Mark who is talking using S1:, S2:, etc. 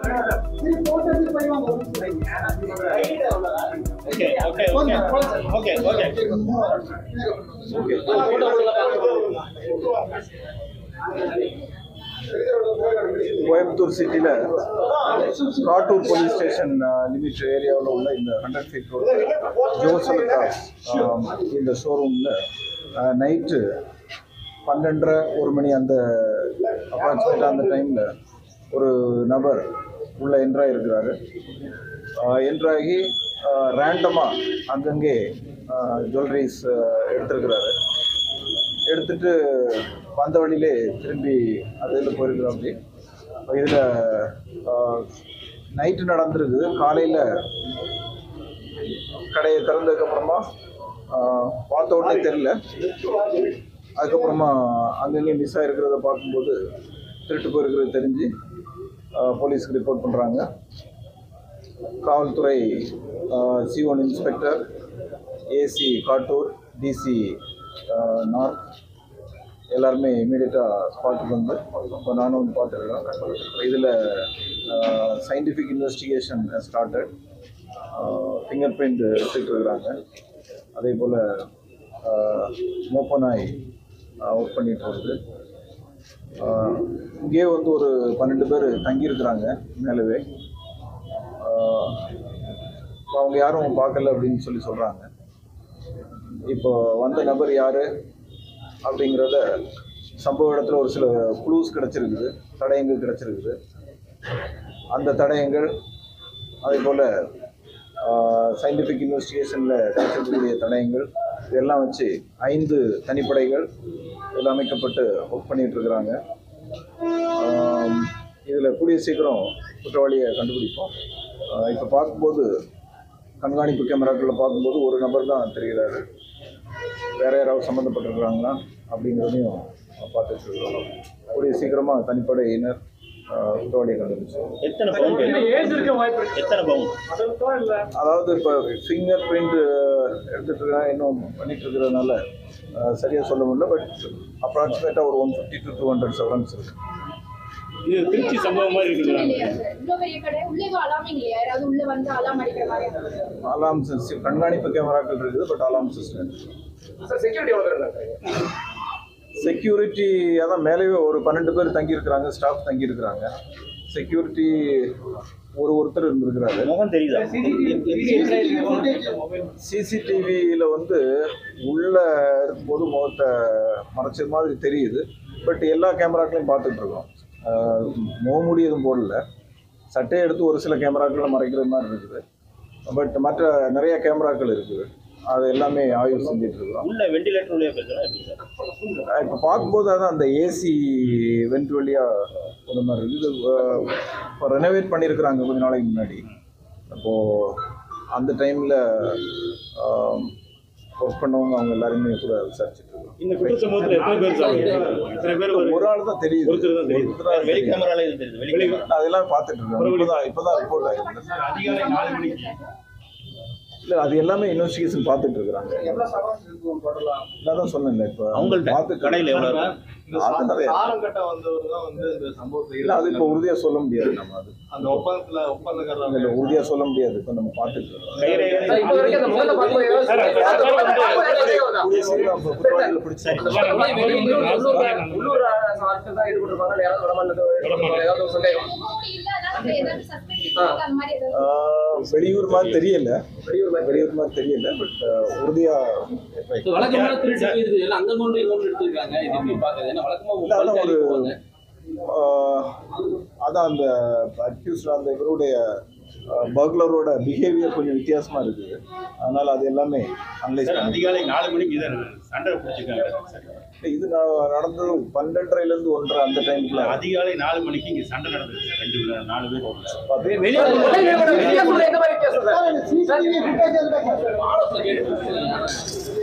S1: Okay okay okay okay
S2: Coimbatore சிட்டியில் Kattur police station limit ஏரியாவில் உள்ள இந்த ஹண்ட்ரட் ஃபீட் ரோடு ஜோசலுக்கா இந்த ஷோரூமில் நைட்டு பன்னெண்டரை ஒரு மணி அந்த அப்ராக்சிமேட்டாக அந்த டைமில் ஒரு நபர் உள்ளே என்ட்ராகிருக்கிறாரு என்ட்ராகி ரேண்டமாக அங்கங்கே ஜுவல்லரிஸ் எடுத்திருக்கிறாரு எடுத்துட்டு வந்த வழியிலே திரும்பி அது இதில் போயிருக்கிறோம் அப்படி இதில் நைட்டு நடந்திருக்குது காலையில் கடையை திறந்ததுக்கப்புறமா பார்த்த உடனே தெரில அதுக்கப்புறமா அங்கங்கே மிஸ் ஆகிருக்கிறத பார்க்கும்போது திருட்டு போயிருக்கிறது தெரிஞ்சு ஆஹ், போலீஸ்க்கு ரிப்போர்ட் பண்ணுறாங்க காவல்துறை சிஓன் inspector AC Kattur DC north எல்லாருமே இமீடியட்டாக ஸ்பாட்டுக்கு வந்து இப்போ நானும் வந்து பார்த்துருக்கேன் இதில் scientific investigation started finger print எடுத்துகிட்டு இருக்கிறாங்க அதே போல் மோப்பனாய் ஒர்க் பண்ணிட்டு வருது ஆஹ், இங்கேயே வந்து ஒரு பன்னெண்டு பேர் தங்கியிருக்கிறாங்க மேலவே ஆஹ், இப்போ அவங்க யாரும் பார்க்கல அப்படின்னு சொல்லி சொல்கிறாங்க இப்போ வந்த நபர் யார் அப்படிங்கிறத சம்பவ இடத்துல ஒரு சில க்ளூஸ் கிடச்சிருக்குது தடயங்கள் கிடச்சிருக்குது அந்த தடயங்கள் அதே போல் சயின்டிஃபிக் இன்வெஸ்டிகேஷனில் கிடைச்சிருக்கக்கூடிய தடயங்கள் இதெல்லாம் வச்சு ஐந்து தனிப்படைகள் இதில் அமைக்கப்பட்டு ஒர்க் பண்ணிட்டு இருக்கிறாங்க இதில் கூடிய சீக்கிரம் குற்றவாளியை கண்டுபிடிப்போம் இப்போ பார்க்கும்போது கண்காணிப்பு கேமராக்களில் பார்க்கும்போது ஒரு நபர் தான் தெரிகிறாரு வேற யாராவது சம்மந்தப்பட்டிருக்கிறாங்களா அப்படிங்கிறதையும் பார்த்துட்டு இருக்கோம் கூடிய சீக்கிரமாக தனிப்படையினர் ஆஹ், குற்றவாளியை கண்டுபிடிச்சோம்
S1: எத்தனை பவுன் எத்தனை பவுன்
S2: அதாவது இப்போ ஃபிங்கர் பிரிண்ட் எடுத்துட்டு இருக்காங்க இன்னும் பண்ணிட்டு இருக்கிறதுனால ஆஹ், சரியா சொல்ல முடியல பட் அப்ராக்சிமேட்டாக ஒரு one fifty to two hundred severance இருக்கு
S1: இது திருச்சி சம்பவம் மாதிரி இருக்குங்கிறாங்க
S3: இவ்வளவு பெரிய கடை உள்ளே அலாமிங் இல்லையா யாராவது உள்ள வந்து அலாம் அடிக்கிற மாதிரி இருந்தது.
S2: அலாம் சிஸ்டம் கண்காணிப்பு கேமராக்கள் இருக்குது பட் அலாம் சிஸ்டம் செக்யூரிட்டி அதான் மேலேயே ஒரு பன்னெண்டு பேர் தங்கியிருக்கிறாங்க ஸ்டாஃப் தங்கியிருக்கிறாங்க செக்யூரிட்டி ஒரு ஒருத்தர் இருந்திருக்கிறாரு
S1: முகம் தெரியுதா
S2: சிசிடிவியில் வந்து உள்ள இருக்கும்போது முகத்தை மறைச்சது மாதிரி தெரியுது பட் எல்லா கேமராக்களையும் பார்த்துட்டு இருக்கோம் ஆஹ் முகமூடி எதுவும் போடல சட்டையை எடுத்து ஒரு சில கேமராக்களை மறைக்கிற மாதிரி இருக்குது பட் மற்ற நிறைய கேமராக்கள் இருக்குது அது எல்லாமே ஆய்வு செஞ்சுட்டு இருக்கோம்
S1: உள்ள வெண்டிலேட்டர் வழியா பேசுறா எப்படி சார்
S2: இப்போ பார்க்கும்போது அதான் அந்த ஏசி வெண்ட் வழியாக ஒரு மாதிரி இருக்குது இது இப்போ ரெனோவேட் பண்ணியிருக்கிறாங்க கொஞ்ச நாளைக்கு முன்னாடி அப்போது அந்த டைமில் ஒர்க் பண்ணவங்க அவங்க எல்லாருமே கூட விசாரிச்சுட்டு இருக்கோம்
S4: இந்த குற்ற சம்பவத்துல எத்தனை பேர் சார் எத்தனை பேர் ஒரு
S2: ஒரு ஆள் தான் தெரியுது
S4: ஒருத்தர் தான் தெரியுது.
S2: ஒருத்தர் தான்
S1: வெளி
S2: தெரியுது.
S1: கேமரால இது தெரியுது வெளி கேமரா
S2: நான் அதெல்லாம் பார்த்துட்டு இருக்கேன் இப்போதான் இப்போதான் ரிப்போர்ட் ஆகிருக்கு
S4: அதிகாலை நாலு மணிக்கு
S2: இல்லை அது எல்லாமே இன்வெஸ்டிகேஷன் பார்த்துட்டு இருக்கிறாங்க நான் தான் சொன்னேன்ல இப்போ
S1: அவங்கள்ட்ட
S2: பார்த்து
S1: கடையில எவ்வளவு இருக்கும்?
S5: இந்த
S2: அது நிறைய.
S5: சாலம் கட்ட வந்தவர் தான் வந்து இந்த சம்பவத்தை
S2: இல்லை அது இப்போ உறுதியாக சொல்ல முடியாது நம்ம அது
S5: அந்த ஒப்பந்தத்துல ஒப்பந்தக்காரர்
S2: இல்லை உறுதியாக சொல்ல முடியாது இப்போ நம்ம பார்த்துட்டு இருக்கோம்
S1: கைரேகை
S6: இப்போ வரைக்கும் அந்த முதல்ல பார்க்கும்போது ஏதாவது
S4: சார்,
S6: சொல்லுங்க.
S4: சார், சார்,
S6: அது
S2: கூடிய சீக்கிரம் அப்போ குற்றவாளிகளை பிடிச்சு
S1: சரி.
S6: உள்ளூர் உள்ளூர் உள்ளூர் ஆட்கள் தான் ஈடுபட்டிருப்பாங்க இல்ல யாராவது வடமாநிலத்தோ ஏதாவது ஒரு சந்தேகம்
S3: முகமூடி இல்ல, அதாவது ஏதாவது suspect இருக்காங்க, அந்த மாதிரி ஏதாவது
S2: ஆஹ் வெளியூர் மாதிரி தெரியல
S6: வெளியூர் மாதிரி
S2: வெளியூர் மாதிரி தெரியல பட் உறுதியா
S7: So, வழக்கமான திருட்டு போயிருது எல்லாம் அங்க கொண்டு இங்க கொண்டு எடுத்திருக்காங்க இது எப்படி பாக்குறது ஏன்னா வழக்கமா
S2: இல்ல, அதான்
S7: bulk ஆ
S2: ஒரு
S7: போவாங்க.
S2: ஆஹ் அதான் அந்த அக்யூஸ்ட் அந்த இவருடைய பர்க்லரோட பிஹேவியர் கொஞ்சம் வித்தியாசமா இருக்குது அதனால அது எல்லாமே அனலைஸ் பண்ணி
S4: அதிகாலை நாலு மணிக்கு இதை சண்டை பிடிச்சிருக்காங்க
S2: இது ந- நடந்தது பன்னெண்டரைல இருந்து ஒன்றரை அந்த டைம்ல
S4: அதிகாலை நாலு மணிக்கு இங்க சண்டை நடந்தது சார் ரெண்டு பேர், நாலு பேர்
S2: பார்த்து
S1: வெளியே
S6: வித்தியாசம் எந்த மாதிரி வித்தியாசம் சார்?
S7: ஆலோசனை கேட்டு